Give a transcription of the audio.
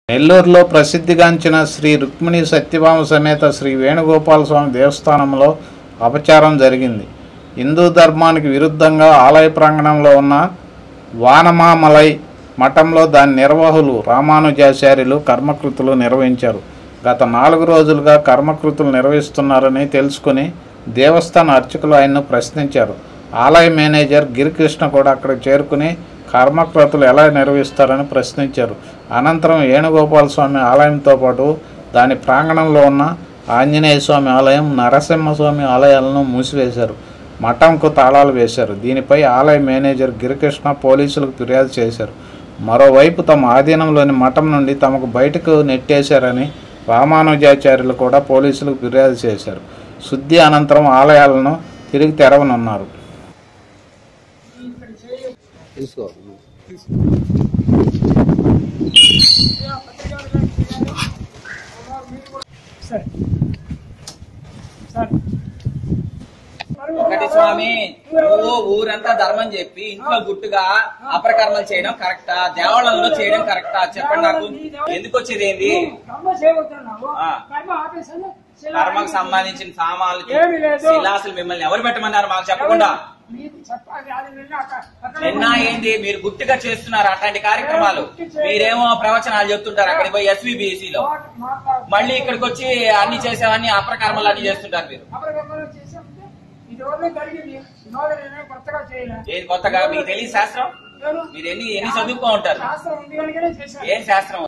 నెల్లూరులో ప్రసిద్ధిగాంచిన శ్రీ రుక్మిణి సత్యభామ సమేత శ్రీ వేణుగోపాల స్వామి దేవస్థానంలో అపచారం జరిగింది హిందూ ధర్మానికి విరుద్ధంగా ఆలయ ప్రాంగణంలో ఉన్న వానమామలై మఠంలో దాని నిర్వాహులు రామానుజాచార్యులు కర్మకృతులు నిర్వహించారు గత నాలుగు రోజులుగా కర్మకృతులు నిర్వహిస్తున్నారని తెలుసుకుని దేవస్థాన అర్చకులు ఆయన్ను ప్రశ్నించారు ఆలయ మేనేజర్ గిరికృష్ణ కూడా అక్కడికి చేరుకుని కర్మకృతులు ఎలా నిర్వహిస్తారని ప్రశ్నించారు అనంతరం వేణుగోపాల స్వామి ఆలయంతో పాటు దాని ప్రాంగణంలో ఉన్న ఆంజనేయ స్వామి ఆలయం నరసింహస్వామి ఆలయాలను మూసివేశారు మఠంకు తాళాలు వేశారు దీనిపై ఆలయ మేనేజర్ గిరికృష్ణ పోలీసులకు ఫిర్యాదు చేశారు మరోవైపు తమ ఆధీనంలోని మఠం నుండి తమకు బయటకు నెట్టేశారని రామానుజాచార్యులు కూడా పోలీసులకు ఫిర్యాదు చేశారు శుద్ధి అనంతరం ఆలయాలను తిరిగి తెరవనున్నారు తీసుకో సార్ సార్ ఒకటి స్వామి నువ్వు ఊరంతా ధర్మం చెప్పి ఇంట్లో గుట్టుగా అపరకర్మలు చేయడం కరెక్టా దేవాలయంలో చేయడం కరెక్టా చెప్పండి నాకు ఎందుకు వచ్చేది ఏంది కర్మ చేయవద్దన్నావు ఆ. కర్మ ఆపేసాను శిలా కర్మకు సంబంధించిన సామాన్లు ఏమీ లేదు. శిలాసులు మిమ్మల్ని ఎవరు పెట్టమన్నారు మాకు చెప్పకుండా మీకు చెప్పాలి అది నిన్న అక్క- అక్కడ నిన్న ఏంది మీరు గుట్టుగా చేస్తున్నారు అట్లాంటి కార్యక్రమాలు మీరేమో ప్రవచనాలు చెప్తుంటారు అక్కడికి పోయి ఎస్వీబీసీ లో మాట- మాట్లాడు. మళ్ళీ ఇక్కడికి వచ్చి అన్ని చేసేవన్నీ అప్రకర్మలు అన్ని చేస్తుంటారు మీరు అపరకర్మలు చేసామంటే ఇది వరకు జరిగింది ఇవాళ నేనే కొత్తగా చేయలే ఏది కొత్తగా మీకు తెలియదు శాస్త్రం నేను మీరు ఎన్ని ఎన్ని చదువుకో ఉంటారు శాస్త్రం ఉంది కనుకనే చేశాను ఏం శాస్త్రం